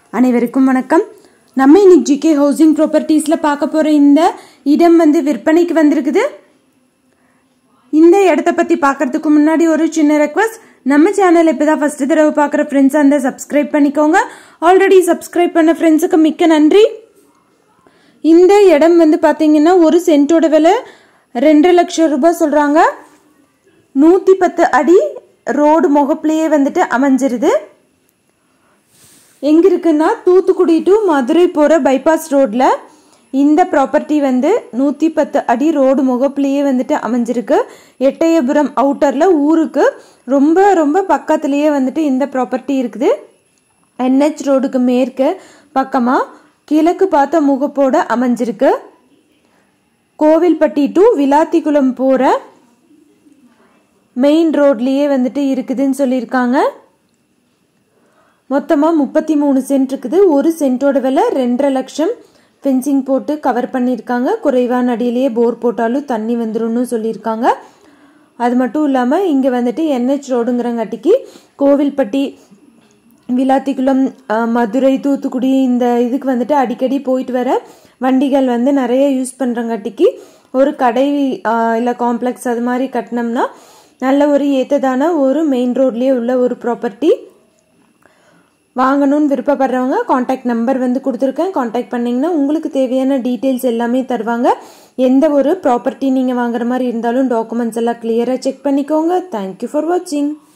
அனைவருக்கும் வணக்கம் நம்ம இன்னைக்கு ஜிகே ஹவுசிங் ப்ராப்பர்ட்டிஸில் பார்க்க போகிற இந்த இடம் வந்து விற்பனைக்கு வந்திருக்குது இந்த இடத்த பற்றி பார்க்கறதுக்கு முன்னாடி ஒரு சின்ன ரெக்வஸ்ட் நம்ம சேனல் இப்போ தான் ஃபஸ்ட்டு தடவை பார்க்குற ஃப்ரெண்ட்ஸ் அந்த சப்ஸ்கிரைப் பண்ணிக்கோங்க ஆல்ரெடி சப்ஸ்கிரைப் பண்ண ஃப்ரெண்ட்ஸுக்கு மிக்க நன்றி இந்த இடம் வந்து பார்த்தீங்கன்னா ஒரு சென்ட்டோட விலை ரெண்டு லட்சம் ரூபாய் சொல்கிறாங்க நூற்றி பத்து அடி ரோடு முகப்புலையே வந்துட்டு அமைஞ்சிருது எங்கே இருக்குன்னா தூத்துக்குடி டு மதுரை போகிற பைபாஸ் ரோட்டில் இந்த ப்ராப்பர்ட்டி வந்து நூற்றி பத்து அடி ரோடு முகப்புலேயே வந்துட்டு அமைஞ்சிருக்கு எட்டயபுரம் அவுட்டரில் ஊருக்கு ரொம்ப ரொம்ப பக்கத்துலேயே வந்துட்டு இந்த ப்ராப்பர்ட்டி இருக்குது என்ஹெச் ரோடுக்கு மேற்கு பக்கமாக கிழக்கு பார்த்த முகப்போட அமைஞ்சிருக்கு கோவில்பட்டி டு விளாத்திக்குளம் போகிற மெயின் ரோட்லேயே வந்துட்டு இருக்குதுன்னு சொல்லியிருக்காங்க மொத்தமாக முப்பத்தி மூணு சென்ட் இருக்குது ஒரு சென்ட்டோட விலை ரெண்டரை லட்சம் ஃபென்சிங் போட்டு கவர் பண்ணியிருக்காங்க குறைவான அடியிலேயே போர் போட்டாலும் தண்ணி வந்துரும்னு சொல்லியிருக்காங்க அது மட்டும் இல்லாமல் இங்கே வந்துட்டு என்ஹெச் ரோடுங்கிறங்காட்டிக்கு கோவில்பட்டி விளாத்திக்குளம் மதுரை தூத்துக்குடி இந்த இதுக்கு வந்துட்டு அடிக்கடி போயிட்டு வர வண்டிகள் வந்து நிறைய யூஸ் பண்ணுறங்காட்டிக்கு ஒரு கடை இல்லை காம்ப்ளெக்ஸ் அது மாதிரி கட்டினோம்னா நல்ல ஒரு ஏற்றதான ஒரு மெயின் ரோட்லேயே உள்ள ஒரு ப்ராப்பர்ட்டி வாங்கணும்னு விருப்பப்படுறவங்க காண்டாக்ட் நம்பர் வந்து கொடுத்துருக்கேன் காண்டாக்ட் பண்ணிங்கன்னா உங்களுக்கு தேவையான டீட்டெயில்ஸ் எல்லாமே தருவாங்க எந்த ஒரு ப்ராப்பர்ட்டி நீங்கள் வாங்குற மாதிரி இருந்தாலும் டாக்குமெண்ட்ஸ் எல்லாம் கிளியராக செக் பண்ணிக்கோங்க தேங்க்யூ ஃபார் வாட்சிங்